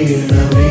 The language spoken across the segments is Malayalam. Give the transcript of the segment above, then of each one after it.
ചെയ്യണമേ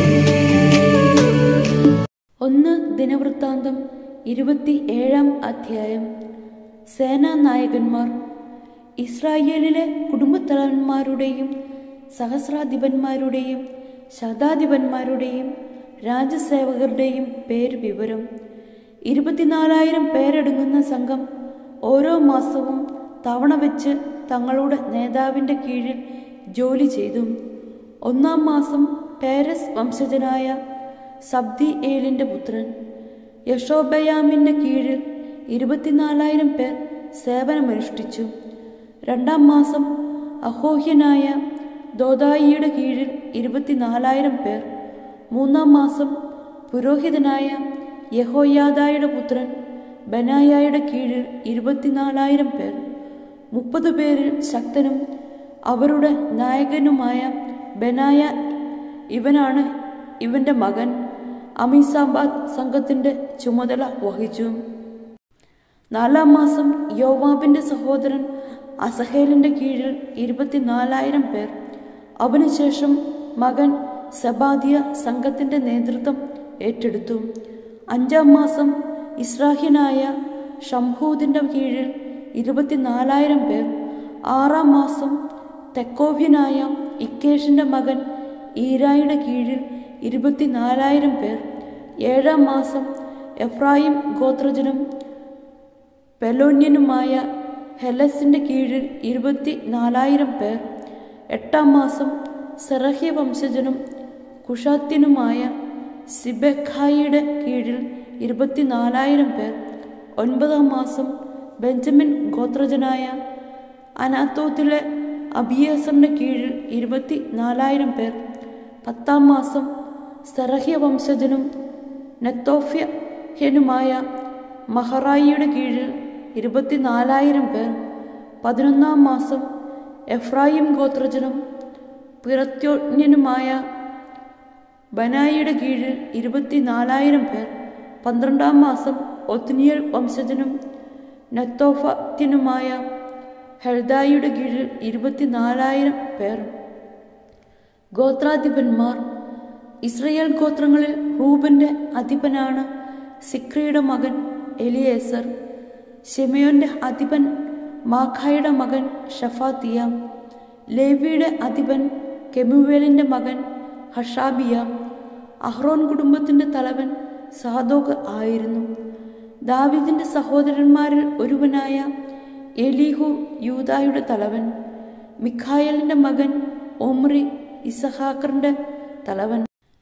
ഒന്ന് ദിനവൃത്താന്തം ഇരുപത്തി ഏഴാം അധ്യായം സേനാനായകന്മാർ ഇസ്രായേലിലെ കുടുംബത്തലവന്മാരുടെയും സഹസ്രാധിപന്മാരുടെയും ശതാധിപന്മാരുടെയും രാജസേവകരുടെയും പേര് വിവരം ഇരുപത്തിനാലായിരം പേരടങ്ങുന്ന സംഘം ഓരോ മാസവും തവണ വെച്ച് തങ്ങളുടെ നേതാവിൻ്റെ കീഴിൽ ജോലി ചെയ്തു ഒന്നാം മാസം പേരസ് വംശജനായ സബ്ദി ഏലിൻ്റെ പുത്രൻ യശോബയാമിൻ്റെ കീഴിൽ ഇരുപത്തിനാലായിരം പേർ സേവനമനുഷ്ഠിച്ചു രണ്ടാം മാസം അഹോഹ്യനായ ദോദായിയുടെ കീഴിൽ ഇരുപത്തിനാലായിരം പേർ മൂന്നാം മാസം പുരോഹിതനായ യഹോയാദായുടെ പുത്രൻ ബനായായുടെ കീഴിൽ ഇരുപത്തിനാലായിരം പേർ മുപ്പത് പേരിൽ ശക്തനും അവരുടെ നായകനുമായ ബനായ ഇവനാണ് ഇവന്റെ മകൻ അമീസാബാദ് സംഘത്തിന്റെ ചുമതല വഹിച്ചു നാലാം മാസം യോവാബിന്റെ സഹോദരൻ അസഹേലിന്റെ കീഴിൽ ഇരുപത്തിനാലായിരം പേർ അവനുശേഷം മകൻ സബാദിയ സംഘത്തിന്റെ നേതൃത്വം ഏറ്റെടുത്തു അഞ്ചാം മാസം ഇസ്രാഹ്യനായ ഷംഹൂദിന്റെ കീഴിൽ ഇരുപത്തിനാലായിരം പേർ ആറാം മാസം തെക്കോവ്യനായ ഇക്കേഷിന്റെ മകൻ ഈരായുടെ കീഴിൽ ഇരുപത്തിനാലായിരം പേർ ഏഴാം മാസം എഫ്രായിം ഗോത്രജനും പെലോന്യനുമായ ഹെലസിന്റെ കീഴിൽ ഇരുപത്തി നാലായിരം പേർ എട്ടാം മാസം സെറഹ്യ വംശജനും കുഷാത്യനുമായ സിബെഖായിയുടെ കീഴിൽ ഇരുപത്തിനാലായിരം പേർ ഒൻപതാം മാസം ബെഞ്ചമിൻ ഗോത്രജനായ അനാത്തോത്തിലെ അബിയേസറിന്റെ കീഴിൽ ഇരുപത്തി നാലായിരം പേർ പത്താം മാസം സെറഹ്യ വംശജനും നെത്തോഫ്യനുമായ മഹറായിയുടെ കീഴിൽ ഇരുപത്തിനാലായിരം പേർ പതിനൊന്നാം മാസം എഫ്രായിം ഗോത്രജനും പിറത്യോന്യനുമായ ബനായിയുടെ കീഴിൽ ഇരുപത്തിനാലായിരം പേർ പന്ത്രണ്ടാം മാസം ഒത്നിയൽ വംശജനും നെത്തോഫത്യനുമായ ഹെൽദായിയുടെ കീഴിൽ ഇരുപത്തിനാലായിരം പേർ ഗോത്രാധിപന്മാർ ഇസ്രയേൽ ഗോത്രങ്ങളിൽ റൂബന്റെ അധിപനാണ് സിക്രിയുടെ മകൻ എലിയേസർ ഷെമയോന്റെ അധിപൻ മാഖായുടെ മകൻ ഷഫാത്തിയ ലേവിയുടെ അധിപൻ കെമുവേലിന്റെ മകൻ ഹഷാബിയ അഹ്റോൻ കുടുംബത്തിന്റെ തലവൻ സാദോക് ആയിരുന്നു ദാവിദിന്റെ സഹോദരന്മാരിൽ ഒരുവനായ എലീഹു യൂദായുടെ തലവൻ മിഖായലിന്റെ മകൻ ഒമ്രി ഇസഹാക്കറിന്റെ തലവൻ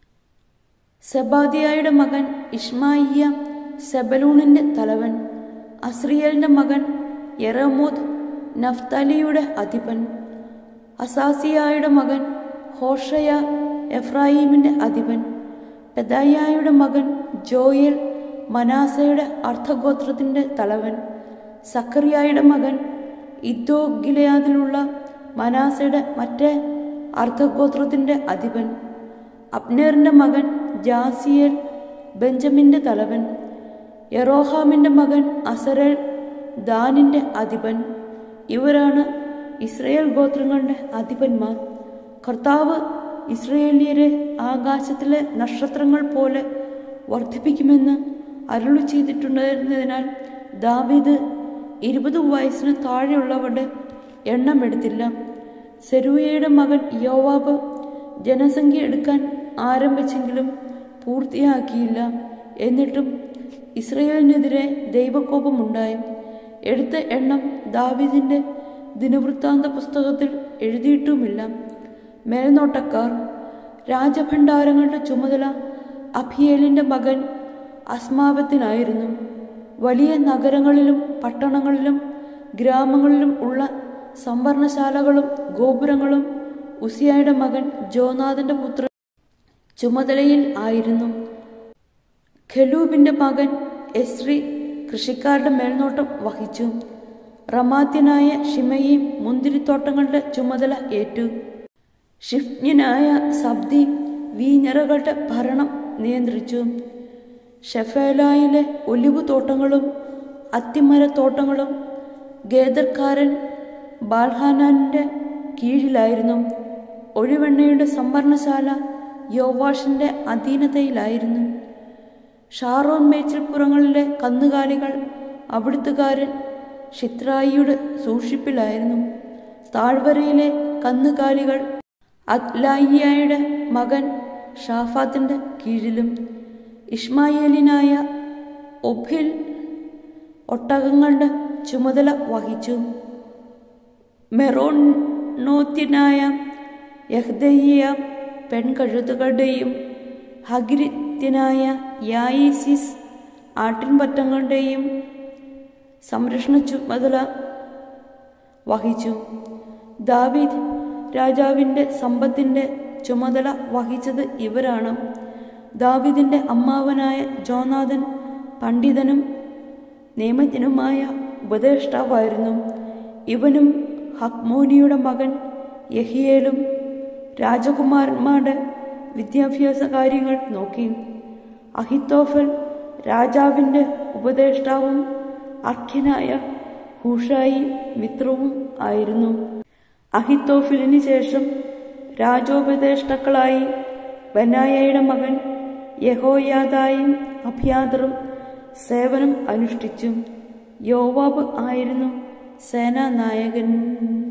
സെബാദിയായുടെ മകൻ ഇഷ്മായിയ സെബലൂണിന്റെ തലവൻ അസ്രിയലിന്റെ മകൻ യെറമോദ് നഫ്താലിയുടെ അധിപൻ അസാസിയായുടെ മകൻ ഹോഷയ എഫ്രായിമിന്റെ അധിപൻ പെദായായുടെ മകൻ ജോയൽ മനാസയുടെ അർത്ഥഗോത്രത്തിന്റെ തലവൻ സക്കറിയായുടെ മകൻ ഇദ്ദോ ഗിലയാദിലുള്ള മനാസയുടെ മറ്റേ അർത്ഥഗോത്രത്തിന്റെ അധിപൻ അബ്നേറിന്റെ മകൻ ജാസിയേൽ ബെഞ്ചമിന്റെ തലവൻ യറോഹാമിന്റെ മകൻ അസരൽ ദാനിന്റെ അധിപൻ ഇവരാണ് ഇസ്രയേൽ ഗോത്രങ്ങളുടെ അധിപന്മാർ കർത്താവ് ഇസ്രയേലിയരെ ആകാശത്തിലെ നക്ഷത്രങ്ങൾ പോലെ വർദ്ധിപ്പിക്കുമെന്ന് അരുളി ചെയ്തിട്ടുണ്ടായിരുന്നതിനാൽ ദാവീദ് ഇരുപത് വയസ്സിന് താഴെയുള്ളവരുടെ എണ്ണം എടുത്തില്ല സെരൂയയുടെ മകൻ യോവാബ് ജനസംഖ്യ എടുക്കാൻ ആരംഭിച്ചെങ്കിലും പൂർത്തിയാക്കിയില്ല എന്നിട്ടും ഇസ്രയേലിനെതിരെ ദൈവകോപമുണ്ടായി എടുത്ത എണ്ണം ദാവീദിന്റെ ദിനവൃത്താന്ത പുസ്തകത്തിൽ എഴുതിയിട്ടുമില്ല മേൽനോട്ടക്കാർ രാജഭണ്ഡാരങ്ങളുടെ ചുമതല അഭിയേലിന്റെ മകൻ അസ്മാവത്തിനായിരുന്നു വലിയ നഗരങ്ങളിലും പട്ടണങ്ങളിലും ഗ്രാമങ്ങളിലും ഉള്ള സംഭരണശാലകളും ഗോപുരങ്ങളും ഉസിയായുടെ മകൻ ജോനാഥന്റെ പുത്രൻ ചുമതലയിൽ ആയിരുന്നു ഖലൂബിന്റെ മകൻ എസ്രി കൃഷിക്കാരുടെ മേൽനോട്ടം വഹിച്ചു റമാത്യനായ ഷിമയി മുന്തിരിത്തോട്ടങ്ങളുടെ ചുമതല ഏറ്റു ഷിഫ്ന്യനായ സബ്ദി വീഞ്ഞറകളുടെ ഭരണം നിയന്ത്രിച്ചു ഷെഫേലായിലെ ഒലിവ് തോട്ടങ്ങളും അത്തിമരത്തോട്ടങ്ങളും ഗേദർക്കാരൻ ബാൽഹാനാന്റെ കീഴിലായിരുന്നു ഒഴിവെണ്ണയുടെ സംഭരണശാല യോവാഷിന്റെ അധീനതയിലായിരുന്നു ഷാറോൺ മേച്ചിൽപ്പുറങ്ങളിലെ കന്നുകാലികൾ അവിടുത്തുകാരൻ ഷിത്രായിയുടെ സൂക്ഷിപ്പിലായിരുന്നു താഴ്വരയിലെ കന്നുകാലികൾ അത്ലായിയുടെ മകൻ ഷാഫാത്തിന്റെ കീഴിലും ഇഷ്മായേലിനായ ഒഭിൽ ഒട്ടകങ്ങളുടെ ചുമതല വഹിച്ചു മെറോണോത്തിനായ യഹ്ദയ്യ പെൺകഴുതുകളുടെയും ഹഗിരിത്യനായ യായിസിസ് ആട്ടിൻപറ്റങ്ങളുടെയും സംരക്ഷണ ചുമതല വഹിച്ചു ദാവീദ് രാജാവിൻ്റെ സമ്പത്തിൻ്റെ ചുമതല വഹിച്ചത് ഇവരാണ് ദാവീദിന്റെ അമ്മാവനായ ജോനാഥൻ പണ്ഡിതനും നിയമജ്ഞനുമായ ഉപദേഷ്ടാവായിരുന്നു ഇവനും ഹക്മോനിയുടെ മകൻ യഹിയേലും രാജകുമാരന്മാരുടെ വിദ്യാഭ്യാസ കാര്യങ്ങൾ നോക്കി അഹിത്തോഫൽ രാജാവിൻ്റെ ഉപദേഷ്ടാവും അഖ്യനായ ഹൂഷായി മിത്രവും ആയിരുന്നു അഹിത്തോഫിലിന് ശേഷം രാജോപദേഷ്ടാക്കളായി ബനായയുടെ മകൻ യഹോയാദായും അഭിയാദറും സേവനം അനുഷ്ഠിച്ചു യോവാബ് ആയിരുന്നു സേനാനായകൻ